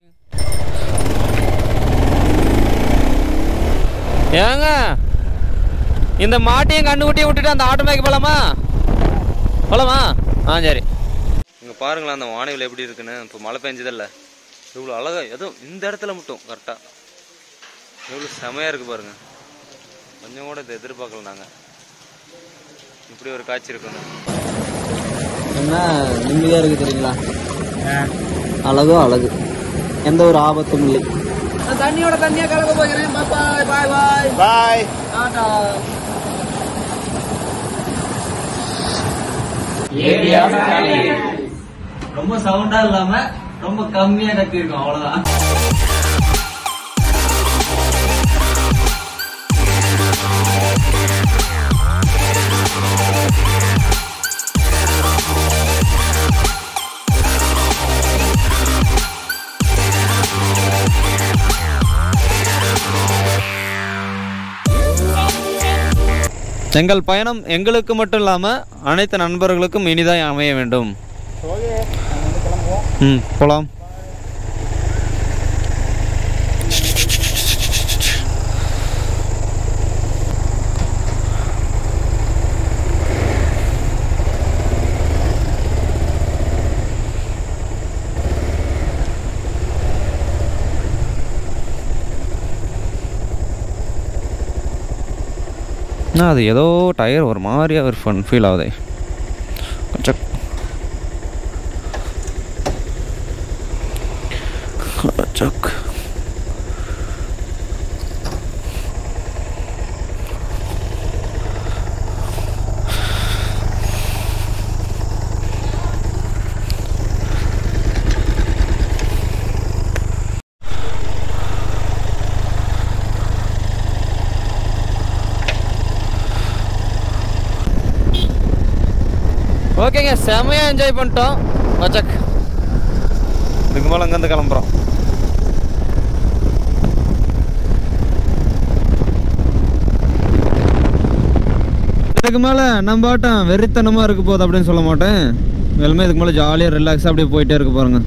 ஏங்க இந்த மாட்டையும் கண்ணுக்குட்டியும் விட்டுட்டு அந்த ஆட்டோமேக்கு போலாமா போலாமா ஆ சரி இங்கே பாருங்களேன் அந்த வானிலை எப்படி இருக்குன்னு இப்போ மழை பெஞ்சதில்ல இவ்வளோ அழகா எதுவும் இந்த இடத்துல மட்டும் கரெக்டாக எவ்வளோ செமையாக இருக்கு பாருங்க கொஞ்சம் கூட இதை எதிர்பார்க்கல நாங்கள் இப்படி ஒரு காட்சி இருக்குன்னு என்ன நிம்மதியாக இருக்கு தெரியுங்களா அழகோ அழகு எந்த ஒரு ஆபத்தும் இல்லை தண்ணியோட தண்ணியா கலக்க போகிறேன் பாய் பாய் பாய் பாய் டாடா ரொம்ப சவுண்டா இல்லாம ரொம்ப கம்மியா கத்திருக்கோம் அவ்வளவுதான் எங்கள் பயணம் எங்களுக்கு மட்டும் இல்லாமல் அனைத்து நண்பர்களுக்கும் இனிதாய் அமைய வேண்டும் ம் போகலாம் என்ன அது ஏதோ டயர் ஒரு மாதிரியா ஒரு ஃபன் ஃபீல் ஆகுதே கொஞ்சம் சக் ஓகேங்க செமையாக என்ஜாய் பண்ணிட்டோம் வச்சக் இதுக்கு மேலே அங்கேருந்து கிளம்புறோம் இதுக்கு மேலே நம்ம ஆட்டம் வெறித்தனமாக இருக்க போகுது அப்படின்னு சொல்ல மாட்டேன் எல்லாமே இதுக்கு மேலே ஜாலியாக ரிலாக்ஸாக அப்படியே போயிட்டே இருக்கு பாருங்க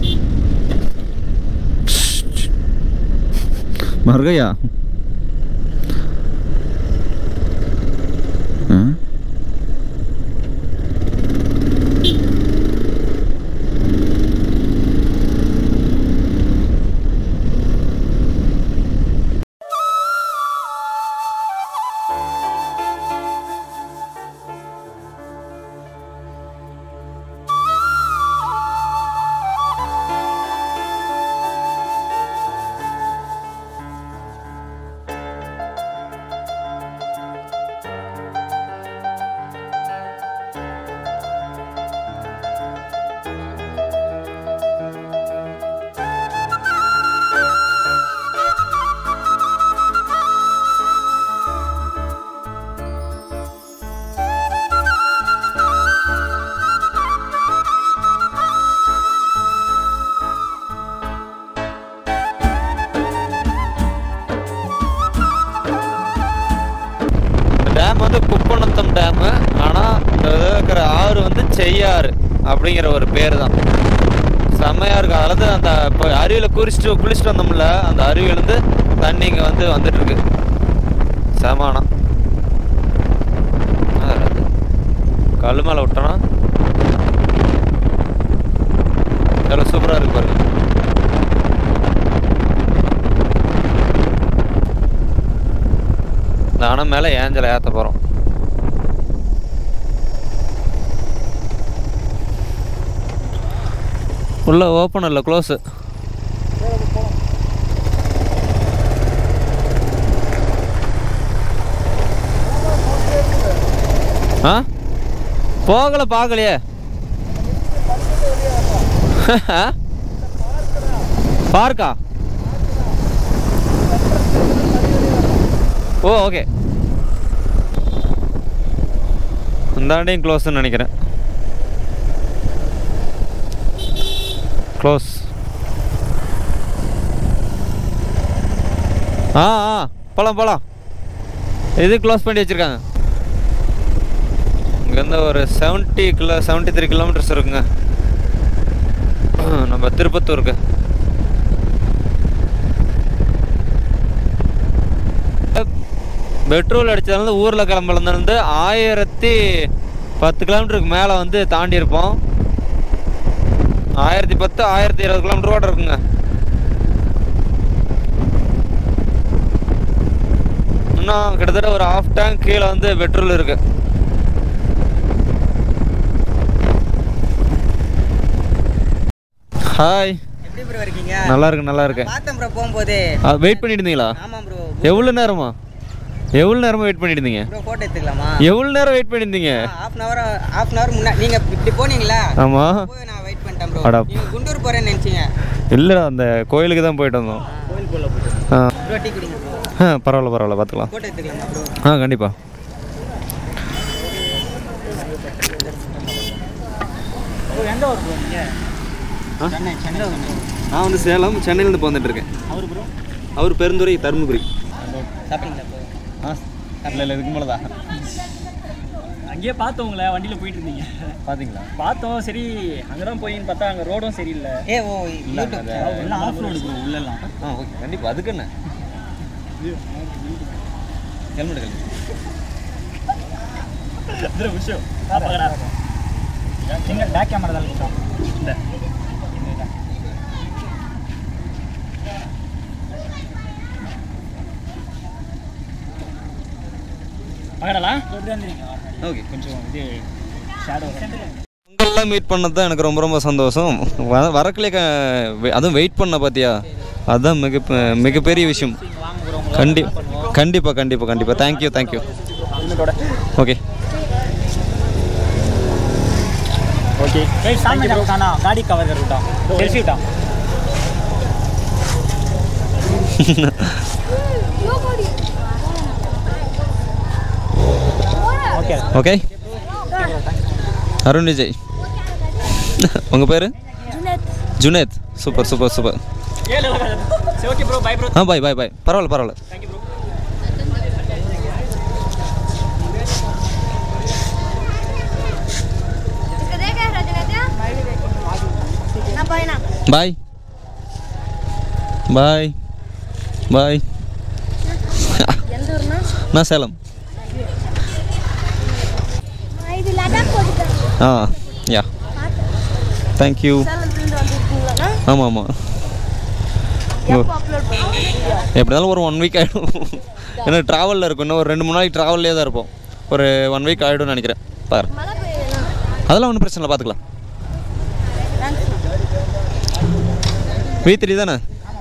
மறுகையா ஆ டேம் வந்து குப்பநத்தம் டேமு ஆனால் இந்த இதுல இருக்கிற ஆறு வந்து செய்யாறு அப்படிங்கிற ஒரு பேர் தான் செம்மையாக இருக்கும் அதாவது அந்த இப்போ அருவியில் குறிச்சிட்டு குளிச்சுட்டு வந்தோம்ல அந்த அருவியிலேருந்து தண்ணி இங்கே வந்து வந்துட்டு இருக்கு செமானம் கல் மேலே விட்டோன்னா எவ்வளோ சூப்பராக இருக்கு பாருங்க இந்த அணை மேலே ஏஞ்சலை ஏற்ற போகிறோம் உள்ள ஓப்பன் இல்லை க்ளோஸு ஆ போகலை பார்க்கலையே பார்க்கா ஓ ஓகே இந்தாண்டையும் க்ளோஸ்ன்னு நினைக்கிறேன் க்ளோஸ் ஆ ஆ போகலாம் போகலாம் இது க்ளோஸ் பண்ணி வச்சுருக்காங்க இங்கேருந்து ஒரு seventy kilo seventy three kilometres இருக்குங்க நம்ம திருப்பத்தூருக்கு பெட்ரோல் அடிச்சதுலேருந்து ஊரில் கிளம்புலேருந்து ஆயிரத்தி பத்து கிலோமீட்டருக்கு மேலே வந்து தாண்டி இருப்போம் ஆயிரத்தி பத்து ஆயிரத்தி இருபது கிலோமீட்டர் கூட இருக்குங்க இன்னும் கிட்டத்தட்ட ஒரு ஹாஃப் டேங்க் கீழே வந்து பெட்ரோல் இருக்கு ஹாய் எப்படி ப்ரோ இருக்கீங்க நல்லா இருக்கு நல்லா இருக்கு பார்த்தேன் ப்ரோ போகும்போது வெயிட் பண்ணிட்டு இருந்தீங்களா ஆமாம் ப்ரோ எவ்வளோ நேரமா எவ்வளோ நேரமா வெயிட் பண்ணிட்டு இருந்தீங்க ப்ரோ ஃபோட்டோ எடுத்துக்கலாமா எவ்வளோ நேரம் வெயிட் பண்ணியிருந்தீங்க half an hour half an hour முன்னாடி நீங்கள் இப்படி போனீங்களா ஆமா போய் நான் வெயிட் பண்ணிட்டேன் ப்ரோ அடா. நீங்கள் குண்டூர் போகிறேன்னு நினச்சிங்க இல்லை அந்த கோயிலுக்கு தான் போயிட்டு வந்தோம் கோயிலுக்குள்ளே போயிட்டு ஆ ப்ரோ டீ குடிங்க ப்ரோ ஆ பரவாயில்ல பரவாயில்ல பார்த்துக்கலாம் ஃபோட்டோ எடுத்துக்கலாமா ப்ரோ ஆ கண்டிப்பா எந்த ஊர் ப்ரோ நீங்கள் சென்னை சென்னை நான் வந்து சேலம் சென்னையிலேருந்து இப்போ வந்துட்டு இருக்கேன் அவர் ப்ரோ அவர் பெருந்துறை தருமபுரி சாப்பிட்டீங்களா ப்ரோ ஆ இல்லை இல்லை இதுக்கு மேலே தான் அங்கேயே பார்த்தோம் உங்களை வண்டியில் போயிட்டு இருந்தீங்க பார்த்தீங்களா பார்த்தோம் சரி அங்கே தான் போயின்னு பார்த்தா அங்கே ரோடும் சரியில்லை ஏ ஓ யூடியூப் எல்லாம் ஆஃப் ரோடு ப்ரோ உள்ளெல்லாம் ஆ ஓகே கண்டிப்பாக அதுக்கு என்ன ஹெல்மெட் கழிச்சு இதுல விஷயம் பார்க்கடா எங்க பேக் கேமரா தான் இருக்கும் இந்த பார்க்கடலாம் ஓகே கொஞ்சம் இது ஷேடோ உங்களெல்லாம் மீட் பண்ணது தான் எனக்கு ரொம்ப ரொம்ப சந்தோஷம் வ வரக்குள்ளே க வெ- அதுவும் வெயிட் பண்ண பார்த்தியா அதுதான் மிக மிகப்பெரிய விஷயம் கண்டி கண்டிப்பாக கண்டிப்பாக கண்டிப்பாக தேங்க்யூ தேங்க்யூ ஓகே ओके भाई सामने जाओ खाना गाड़ी कवर कर उठा सेल्फी उठा ओके ஓகே அருண் விஜய் உங்கள் பேர் ஜுனேத் சூப்பர் சூப்பர் சூப்பர் ये ले लगा से ओके ब्रो बाय ब्रो ஆ பாய் பாய் பாய் பரவாயில்ல பரவாயில்ல थैंक यू ब्रो इसका देखा है रजनीत्या ना पाए ना பாய் பாய் பாய் எந்த ஊர்னா நான் சேலம் இது லடாக் போட்டுருக்காங்க ஆ யா தேங்க்யூ சேலத்துலேருந்து வந்துருக்கீங்களா ஆமாம் ஆமாம் எப்போ அப்லோட் பண்ணுவீங்க எப்படி இருந்தாலும் ஒரு ஒன் வீக் ஆகிடும் ஏன்னா ட்ராவலில் இருக்கும் இன்னும் ஒரு ரெண்டு மூணு நாளைக்கு ட்ராவல்லே தான் இருப்போம் ஒரு ஒன் வீக் ஆகிடும்னு நினைக்கிறேன் பாரு மழை பெய்யுதுண்ணா அதெல்லாம் ஒன்றும் பிரச்சனை இல்லை பார்த்துக்கலாம் வி த்ரீ தானே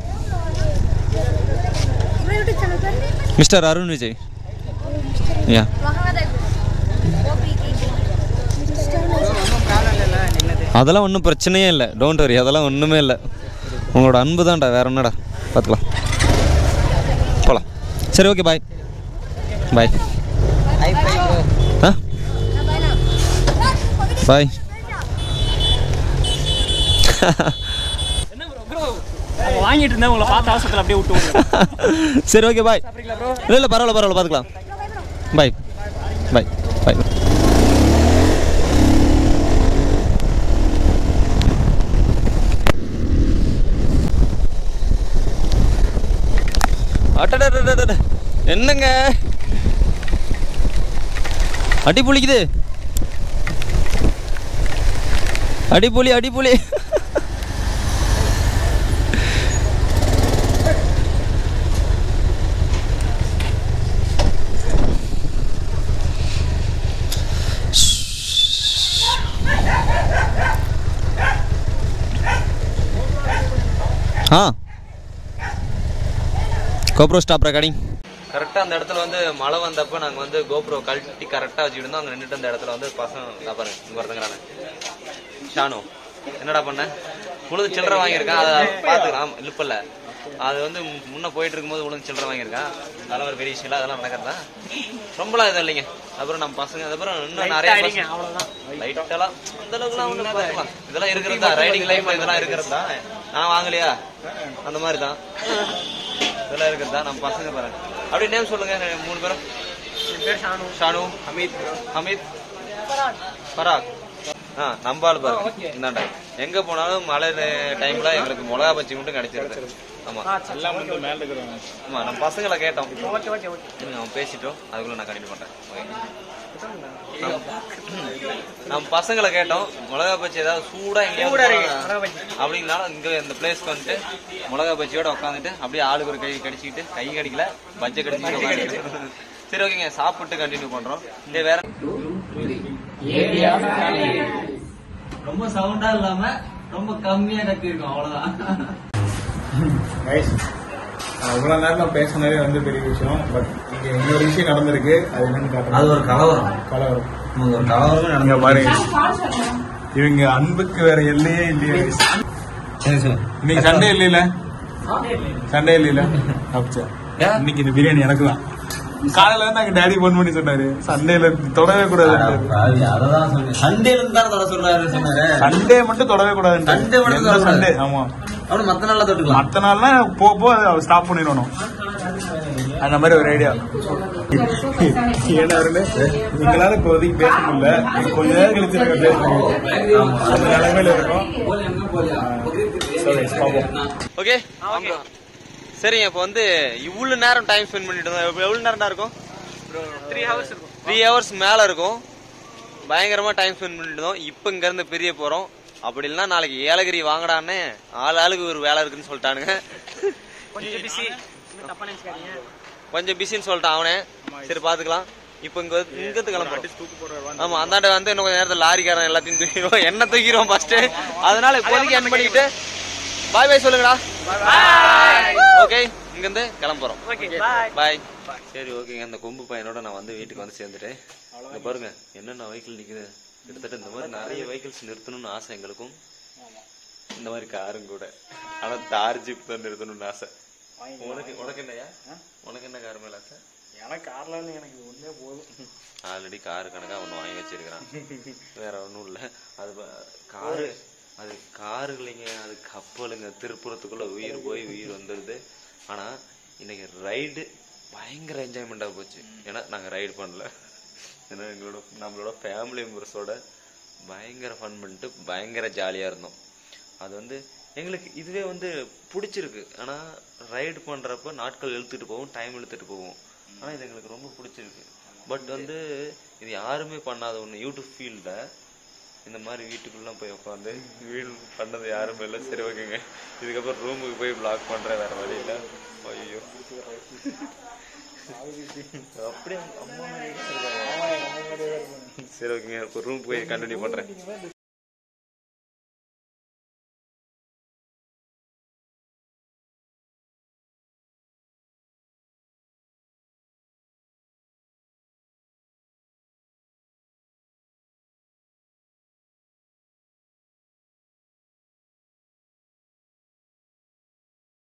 இவ்வளோ யூடியூப் சேனல் பேர் மிஸ்டர் அருண் விஜய் யா மகாதேவ் ஓபி ஒன்றும் ப்ராப்ளம் இல்லைல்ல நின்னது அதெல்லாம் ஒன்றும் பிரச்சனையே இல்லை டோன்ட் வரி அதெல்லாம் ஒன்றுமே இல்லை உங்களோட அன்பு தான்டா வேற என்னடா பார்த்துக்கலாம் போகலாம் சரி okay bye bye high five bro ஆ பாய் அவங்க வாங்கிட்டு இருந்தேன் உங்களை பார்த்த அவசரத்தில் அப்படியே விட்டு விடுறேன். சரி ஓகே பாய் இல்லை இல்லை பரவாயில்ல பரவாயில்ல பார்த்துக்கலாம் பாய் பாய் பாய் அடடடடடட. என்னங்க அடி புளிக்குது அடிப்புலி அடிப்புலி ஆ கோப்ரோ ஸ்டாப் ரெக்கார்டிங் கரெக்டாக அந்த இடத்துல வந்து மழை வந்தப்போ நாங்கள் வந்து கோப்ரோ கழட்டி கரெக்டாக வச்சுட்டு இருந்தோம் அங்கே நின்றுட்டு அந்த இடத்துல வந்து பசங்க நான் பாருங்க இங்கே ஒருத்தங்கிறானே ஷானு என்னடா பண்ண உழுது சில்லறை வாங்கியிருக்கான் அதை பார்த்துக்கலாம் இல்லப்பில்ல அது வந்து முன்ன போயிட்டு இருக்கும்போது உழுந்து சில்லறை வாங்கியிருக்கான் அதெல்லாம் ஒரு பெரிய விஷயம் இல்லை அதெல்லாம் நடக்கிறதா ரொம்பலாம் இது இல்லைங்க அப்புறம் நம்ம பசங்க அதுக்கப்புறம் இன்னும் நிறைய பசங்க லைட்டெல்லாம் அந்த அளவுக்குலாம் ஒன்றும் பார்க்கலாம் இதெல்லாம் இருக்கிறது தான் ரைடிங் லைஃப் இதெல்லாம் இருக்கிறது தான் நான் வாங்கலையா அந்த மாதிரி தான் இதெல்லாம் இருக்கிறது தான் நம்ம பசங்க பாருங்க அப்படியே நேம் சொல்லுங்க மூணு பேரும் ஷானு ஹமீத் ஹமீத் ஃபராக் ஆ நம்ம ஆள் பாருங்க இந்தாண்டா எங்க போனாலும் மழை டைம்ல எங்களுக்கு மிளகா பச்சி மட்டும் கிடைச்சிருது ஆமா எல்லாம் வந்து மேல இருக்கிறாங்க ஆமா நம்ம பசங்களை கேட்டோம் ஓகே ஓகே ஓகே இருங்க, அவன் பேசிட்டோம் அதுக்குள்ள நான் கண்டினியூ பண்றேன் Okay. நம்ம பசங்களை கேட்டோம் மிளகா பச்சி ஏதாவது சூடா சூடா இருக்கு, எங்கேயாவது மிளகா பஜ்ஜி. அப்படின்னாலும் இங்க இந்த பிளேஸ்க்கு வந்துட்டு மிளகா பஜ்ஜியோட உட்காந்துட்டு அப்படியே ஆளுக்கு ஒரு கை கடிச்சிக்கிட்டு கை கடிக்கல பஜ்ஜை கடிச்சிட்டு உட்காந்துட்டு சரி ஓகேங்க சாப்பிட்டு கண்டினியூ பண்றோம் இதே வேற ரொம்ப சவுண்டா இல்லாம ரொம்ப கம்மியா கட்டியிருக்கோம் அவ்வளவுதான் கைஸ் இவ்வளவு நேரம் நான் பேசினதே வந்து பெரிய விஷயம் பட் இங்க இன்னொரு விஷயம் நடந்திருக்கு அது என்னன்னு அது காட்டுறேன் ஒரு கலவரம் கலவரம் ஒரு கலவரமே இங்க பாருங்க இவங்க அன்புக்கு வேற எல்லையே இல்லையே guys. சரி சார் இன்னைக்கு சண்டே இல்லையில சண்டே இல்லையில அப்பச்சா ஏன்? இன்னைக்கு இந்த பிரியாணி எனக்கு தான் காலையில இருந்து அங்க டேடி போன் பண்ணி சொன்னாரு சண்டேல தொடவே கூடாது அததான் சொன்னேன் சண்டேல இருந்து தானே தொட சொல்றாரு சொன்னாரு சண்டே மட்டும் தொடவே கூடாது Sunday மட்டும் தொடக்கூடாது. சண்டே ஆமா அவனு மத்த நாள்ல தொட்டுக்கலாம் மத்த நாள்லாம் போ போ ஸ்டாப் பண்ணிடணும் அந்த மாதிரி ஒரு ஐடியா ஏன்னா நீங்களால இப்போதைக்கு பேச முடியல இது கொஞ்ச நேரம் கழிச்சு நாங்க பேசுறோம் அந்த நிலைமையில இருக்கோம் So, guys, பாப்போம். ஓகே சரிங்க இப்போ வந்து இவ்வளவு நேரம் டைம் ஸ்பெண்ட் பண்ணிட்டு இருந்தோம் எவ்வளவு- எவ்வளவு நேரம் தான் இருக்கும் த்ரீ ஹவர்ஸ் இருக்கும் த்ரீ ஹவர்ஸ் மேல இருக்கும் பயங்கரமா டைம் ஸ்பெண்ட் பண்ணிட்டு இருந்தோம் இப்போ இங்க இருந்து பிரிய போறோம் அப்படி இல்லைன்னா நாளைக்கு ஏலகிரி வாங்கடான்னு ஆள் ஆளுக்கு ஒரு வேலை இருக்குன்னு சொல்லிட்டானுங்க கொஞ்சம் பிஸி தப்பா நினைச்சுக்காதீங்க கொஞ்சம் பிஸின்னு சொல்லிட்டான் அவனே சரி பாத்துக்கலாம் இப்போ இங்க வந்து- இங்கிருந்து கிளம்புறோம் ஆமா அந்தாண்ட வந்து இன்னும் கொஞ்சம் நேரத்தில் லாரிக்காரன் எல்லாத்தையும் தூக்கிடுவோம் என்ன தூக்கிடுவோம் ஃபர்ஸ்ட் அதனால இப்போதைக்கு என் பண்ணிக்கிட்டு பாய் பாய் சொல்லுங்கடா ஓகே இங்கிருந்து கிளம்புறோம் ஓகே பாய் பாய் சரி ஓகேங்க அந்த கொம்பு பையனோட நான் வந்து வீட்டுக்கு வந்து சேர்ந்துட்டேன் இங்க பாருங்க என்னென்ன வெஹிக்கிள் நிக்குது கிட்டத்தட்ட இந்த மாதிரி நிறைய வெஹிக்கிள்ஸ் நிறுத்தணும்னு ஆசை எங்களுக்கும் இந்த மாதிரி காரும் கூட ஆனா தார் ஜீப் தான் நிறுத்தணும்னு ஆசை உனக்கு உனக்கு என்னையா உனக்கு என்ன கார் மேல ஆசை எனக்கு கார்ல இருந்து எனக்கு ஒண்ணே போதும் ஆல்ரெடி கார் கணக்கா ஒன்று வாங்கி வச்சிருக்கிறான் வேற ஒன்றும் இல்லை அது காரு அது காருங்களைங்க அது கப்பலுங்க திருப்புறத்துக்குள்ள உயிர் போய் உயிர் வந்துடுது ஆனா இன்னைக்கு ரைடு பயங்கர என்ஜாய்மெண்ட்டாக போச்சு ஏன்னா நாங்கள் ரைடு பண்ணல ஏன்னா எங்களோட நம்மளோட ஃபேமிலி மெம்பர்ஸோட பயங்கர ஃபன் பண்ணிட்டு பயங்கர ஜாலியாக இருந்தோம் அது வந்து எங்களுக்கு இதுவே வந்து பிடிச்சிருக்கு ஆனா ரைடு பண்றப்ப நாட்கள் இழுத்துட்டு போகும் டைம் இழுத்துட்டு போகும் ஆனா இது எங்களுக்கு ரொம்ப பிடிச்சிருக்கு பட் வந்து இது யாருமே பண்ணாத ஒண்ணு யூடியூப் ஃபீல்ட இந்த மாதிரி வீட்டுக்குள்ள போய் உட்காந்து வீடு பண்ணது யாருமே இல்லை சரி ஓகேங்க இதுக்கப்புறம் ரூமுக்கு போய் பிளாக் பண்றேன் வேற வழி இல்லை ஐயோ அப்படியே அம்மா மாதிரியே தான் இருக்காங்க. சரி ஓகேங்க இப்போ ரூம் போய் கண்டினியூ பண்றேன்